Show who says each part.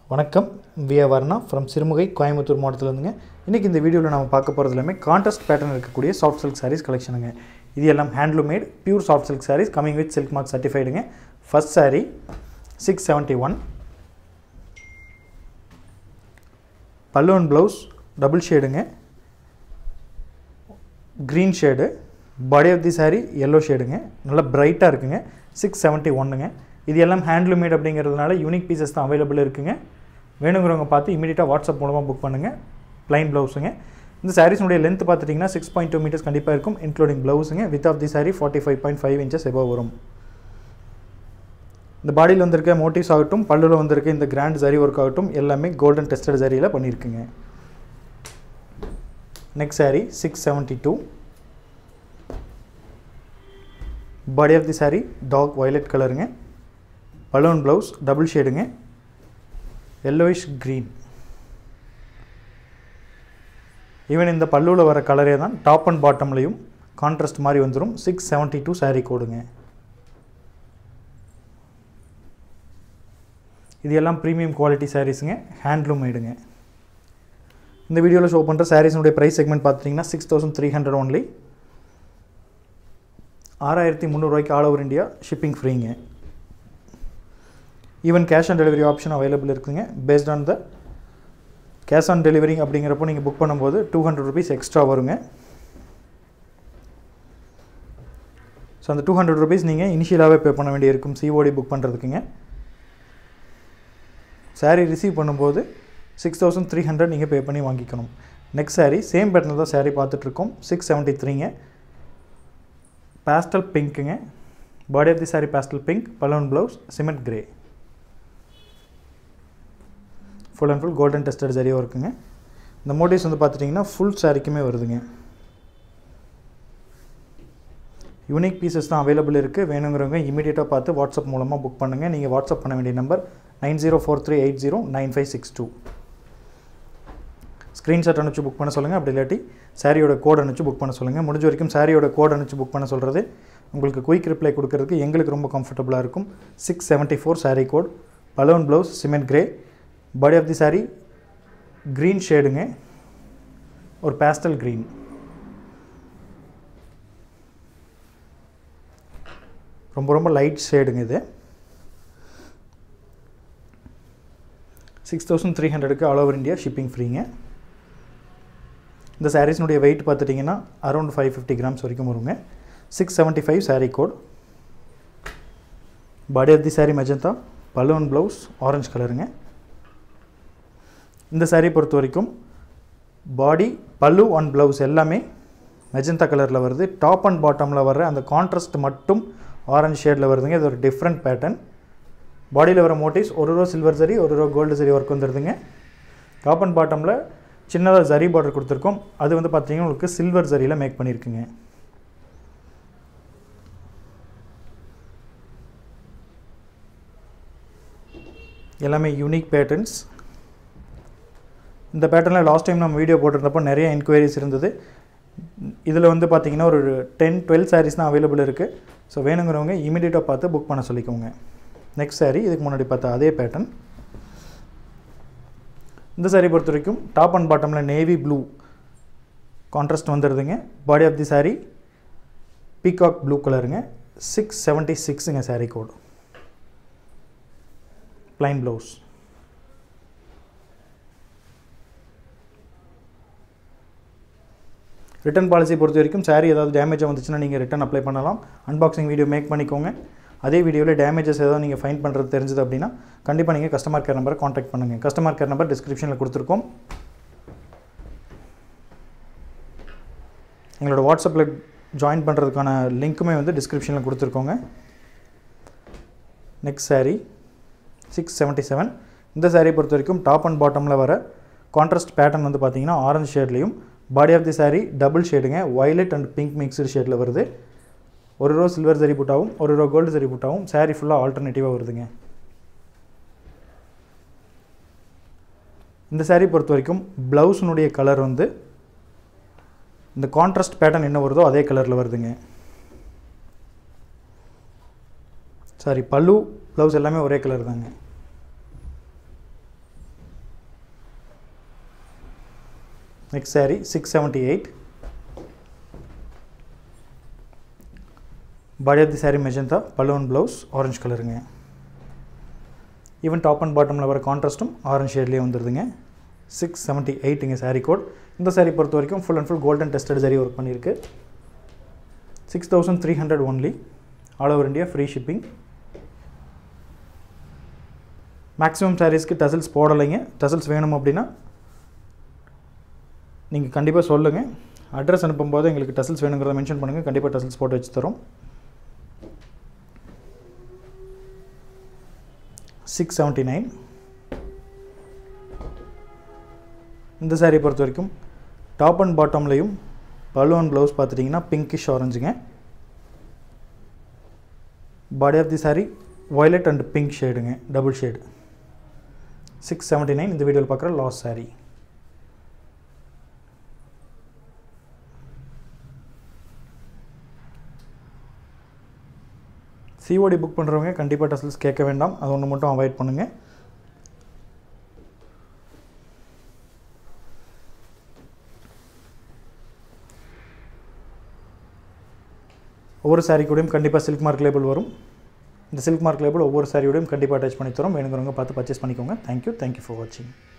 Speaker 1: வணக்கம் V R Varna from Sirumugai Coimbatore மாவட்டத்திலேருந்துங்க இன்றைக்கி இந்த வீடியோவில் நம்ம பார்க்க போகிறது எல்லாமே கான்ட்ராஸ்ட் பேட்டர்ன் இருக்கக்கூடிய சாஃப்ட் சில்க் சாரீஸ் கலெக்ஷனுங்க இது எல்லாம் handloom made pure soft silk saris coming with silk mark சர்டிஃபைடுங்க first saree six seventy one பல்லுவன் ப்ளவுஸ் டபுள் ஷேடுங்க green shade body of the saree yellow ஷேடுங்க நல்லா பிரைட்டாக இருக்குங்க சிக்ஸ் செவன்ட்டி ஒன்றுங்க இது எல்லாம் ஹேண்ட்லூம் மேட் அப்படிங்கிறதுனால யூனிக் பீசஸ் தான் அவைலபிள் இருக்குங்க வேணுங்கிறவங்க பார்த்து இமீடியட்டாக வாட்ஸ்அப் மூலமாக புக் பண்ணுங்கள் ப்ளைன் ப்ளவுஸுங்க இந்த சாரீஸ்னுடைய லென்த் பார்த்துட்டிங்கன்னா சிக்ஸ் பாயிண்ட் டூ மீட்டர்ஸ் கண்டிப்பாக இருக்கும் இன்க்ளூடிங் ப்ளவுஸுங்க width of the saree forty five point five inches above வரும் இந்த பாடியில் வந்திருக்க மோட்டிவ்ஸ் ஆகட்டும் பல்லுல வந்திருக்க இந்த கிராண்ட் ஜரி ஒர்க் ஆகட்டும் எல்லாமே கோல்டன் டெஸ்டட் ஜரியில் பண்ணியிருக்குங்க next saree six seventy two body of the saree dark violet கலருங்க பலூன் ப்ளவுஸ் டபுள் ஷேடுங்க எல்லோயிஷ் க்ரீன் ஈவன் இந்த பல்லுவில் வர கலரே தான் டாப் அண்ட் பாட்டம்லேயும் கான்ட்ராஸ்ட் மாதிரி வந்துடும் சிக்ஸ் செவன்ட்டி டூ saree கோடுங்க இது எல்லாம் ப்ரீமியம் குவாலிட்டி சாரீஸுங்க ஹேண்ட்லூம் மேடுங்க இந்த வீடியோவில் ஷோ பண்ணுற சாரீஸுடைய ப்ரைஸ் செக்மெண்ட் பார்த்துட்டிங்கன்னா six thousand three hundred only ஆறாயிரத்தி முந்நூறுரூவாய்க்கு ஆல் ஓவர் இந்தியா ஷிப்பிங் ஃப்ரீங்க even cash on delivery option available இருக்குங்க based on the cash on delivery அப்படிங்கிறப்போ நீங்கள் புக் பண்ணும்போது டூ ஹண்ட்ரட் ருபீஸ் எக்ஸ்ட்ரா வருங்க ஸோ அந்த டூ ஹண்ட்ரட் ருபீஸ் நீங்கள் இனிஷியலாகவே பே பண்ண வேண்டியிருக்கும் சிஓடி புக் பண்ணுறதுக்குங்க சாரீ ரிசீவ் பண்ணும்போது சிக்ஸ் தௌசண்ட் த்ரீ ஹண்ட்ரட் நீங்கள் பே பண்ணி வாங்கிக்கணும் நெக்ஸ்ட் சாரீ சேம் பேட்டர்னில் தான் சாரீ பார்த்துட்ருக்கோம் சிக்ஸ் செவன்ட்டி த்ரீங்க பேஸ்டல் பிங்க்குங்க body of the sari pastel pink balloon blouse cement grey full and full golden tested சரியாக இருக்குங்க இந்த மோட்டிவ்ஸ் வந்து பார்த்துட்டிங்கன்னா ஃபுல் சாரிக்குமே வருதுங்க யூனிக் பீசஸ் தான் அவைலபிள் இருக்குது வேணுங்கிறவங்க இமீடியட்டாக பார்த்து வாட்ஸ்அப் மூலமாக புக் பண்ணுங்கள் நீங்கள் வாட்ஸ்அப் பண்ண வேண்டிய number nine zero four three eight zero nine five six two screenshot அனுப்பிச்சு புக் பண்ண சொல்லுங்கள் அப்படி இல்லாட்டி சாரியோட கோட் அனுப்பிச்சு புக் பண்ண சொல்லுங்கள் முடிஞ்ச வரைக்கும் சாரியோட கோட் அனுப்பிச்சு புக் பண்ண சொல்கிறது உங்களுக்கு குயிக் ரிப்ளை கொடுக்கறதுக்கு எங்களுக்கு ரொம்ப கம்ஃபர்டபுளாக இருக்கும் six seventy four saree code balloon blouse cement grey body of the saree green ஷேடுங்க ஒரு பேஸ்டல் க்ரீன் ரொம்ப ரொம்ப லைட் ஷேடுங்க இது சிக்ஸ் தௌசண்ட் த்ரீ ஹண்ட்ரடுக்கு ஆல் ஓவர் இந்தியா ஷிப்பிங் ஃப்ரீங்க இந்த சாரீஸ்னுடைய வெயிட் பார்த்துட்டிங்கன்னா அரௌண்ட் ஃபைவ் ஃபிஃப்டி கிராம்ஸ் வரைக்கும் வருங்க six seventy five saree code body of the saree magenta balloon blouse orange கலருங்க இந்த சாரீ பொறுத்த வரைக்கும் பாடி பல்லு அண்ட் ப்ளவுஸ் எல்லாமே மெஜந்தா கலரில் வருது டாப் அண்ட் பாட்டமில் வர்ற அந்த கான்ட்ராஸ்ட் மட்டும் ஆரஞ்சு ஷேடில் வருதுங்க இது ஒரு டிஃப்ரெண்ட் பேட்டர்ன் பாடியில் வர மோட்டிவ்ஸ் ஒரு ரோ சில்வர் சரி ஒரு ரோ கோல்டு சரி ஒர்க் வந்துடுதுங்க டாப் அண்ட் பாட்டமில் சின்னதாக ஜரி பார்டர் கொடுத்துருக்கோம் அது வந்து பார்த்தீங்கன்னா உங்களுக்கு சில்வர் ஜரியில் மேக் பண்ணியிருக்குங்க எல்லாமே யூனிக் பேட்டர்ன்ஸ் இந்த பேட்டர்னில் லாஸ்ட் டைம் நம்ம வீடியோ போட்டிருந்தப்போ நிறைய என்கொயரிஸ் இருந்தது இதில் வந்து பார்த்தீங்கன்னா ஒரு டென் டுவெல் சாரீஸ் தான் அவைலபிள் இருக்குது ஸோ வேணுங்கிறவங்க இமீடியட்டாக பார்த்து புக் பண்ண சொல்லிக்கோங்க நெக்ஸ்ட் சாரீ இதுக்கு முன்னாடி பார்த்த அதே பேட்டர்ன் இந்த சாரீ பொறுத்த வரைக்கும் டாப் அண்ட் பாட்டமில் நேவி ப்ளூ கான்ட்ராஸ்ட் வந்துடுதுங்க body of the saree peacock blue கலருங்க சிக்ஸ் செவன்ட்டி சிக்ஸுங்க saree code plain blouse return policy பொறுத்த வரைக்கும் சாரீ ஏதாவது டேமேஜ் வந்துச்சுன்னா நீங்கள் ரிட்டன் அப்ளை பண்ணலாம் அன்பாக்சிங் வீடியோ மேக் பண்ணிக்கோங்க அதே வீடியோவில் டேமேஜஸ் ஏதாவது நீங்கள் ஃபைன் பண்ணுறது தெரிஞ்சது அப்படின்னா கண்டிப்பாக நீங்கள் கஸ்டமர் கேர் நம்பரை காண்டாக்ட் பண்ணுங்கள் கஸ்டமர் கேர் நம்பர் டிஸ்கிரிப்ஷனில் கொடுத்துருக்கோம் எங்களோட வாட்ஸ்அப்பில் ஜாயின் பண்ணுறதுக்கான லிங்க்குமே வந்து டிஸ்கிரிப்ஷனில் கொடுத்துருக்கோங்க next saree six seventy seven இந்த சாரீ பொறுத்த வரைக்கும் டாப் அண்ட் பாட்டமில் வர கான்ட்ராஸ்ட் பேட்டர்ன் வந்து பார்த்தீங்கன்னா ஆரஞ்சு ஷேட்லேயும் body of the saree double ஷேடுங்க வயலட் அண்ட் பிங்க் மிக்ஸ்டு ஷேடில் வருது ஒரு ரோ சில்வர் ஜரி புட்டாவும் ஒரு ரோ கோல்டு ஜரி புட்டாவும் சாரீ ஃபுல்லாக ஆல்டர்னேட்டிவாக வருதுங்க இந்த சாரீ பொறுத்த வரைக்கும் ப்ளவுஸினுடைய கலர் வந்து இந்த கான்ட்ராஸ்ட் பேட்டர்ன் என்ன வருதோ அதே கலரில் வருதுங்க சாரி பல்லு ப்ளவுஸ் எல்லாமே ஒரே கலர் தாங்க next saree six seventy eight body of the saree magenta balloon blouse orange கலருங்க ஈவன் டாப் அண்ட் பாட்டமில் வர கான்ட்ராஸ்ட்டும் ஆரஞ்சு ஷேட்லேயே வந்துடுதுங்க சிக்ஸ் செவன்ட்டி எயிட்டுங்க saree கோட் இந்த saree பொறுத்த வரைக்கும் full and full golden tested saree work பண்ணியிருக்கு six thousand three hundred only all over India free shipping maximum சாரீஸ்க்கு டசல்ஸ் போடலைங்க டசல்ஸ் வேணும் அப்படின்னா நீங்கள் கண்டிப்பாக சொல்லுங்கள் அட்ரஸ் அனுப்பும்போது எங்களுக்கு டசல்ஸ் வேணுங்கிறத மென்ஷன் பண்ணுங்கள் கண்டிப்பாக டசல்ஸ் போட்டு வச்சு தரோம் சிக்ஸ் செவன்ட்டி நைன் இந்த saree பொறுத்த வரைக்கும் டாப் அண்ட் பாட்டம்லையும் பலூன் ப்ளவுஸ் பார்த்துட்டிங்கன்னா பிங்கிஷ் ஆரஞ்சுங்க body of the saree violet and pink ஷேடுங்க double shade six seventy nine இந்த வீடியோவில் பார்க்குற லாஸ் saree சிஓடி புக் பண்ணுறவங்க கண்டிப்பாக டசல்ஸ் கேட்க வேண்டாம் அது ஒன்று மட்டும் அவாய்ட் பண்ணுங்கள் ஒவ்வொரு saree கூடயும் கண்டிப்பாக சில்க் மார்க் லேபிள் வரும் இந்த சில்க் மார்க் லேபிள் ஒவ்வொரு சாரியோடையும் கண்டிப்பாக அட்டாச் பண்ணி தரோம் வேணுங்கிறவங்க பார்த்து பர்ச்சேஸ் பண்ணிக்கோங்க தேங்க்யூ தேங்க்யூ ஃபார் வாட்சிங்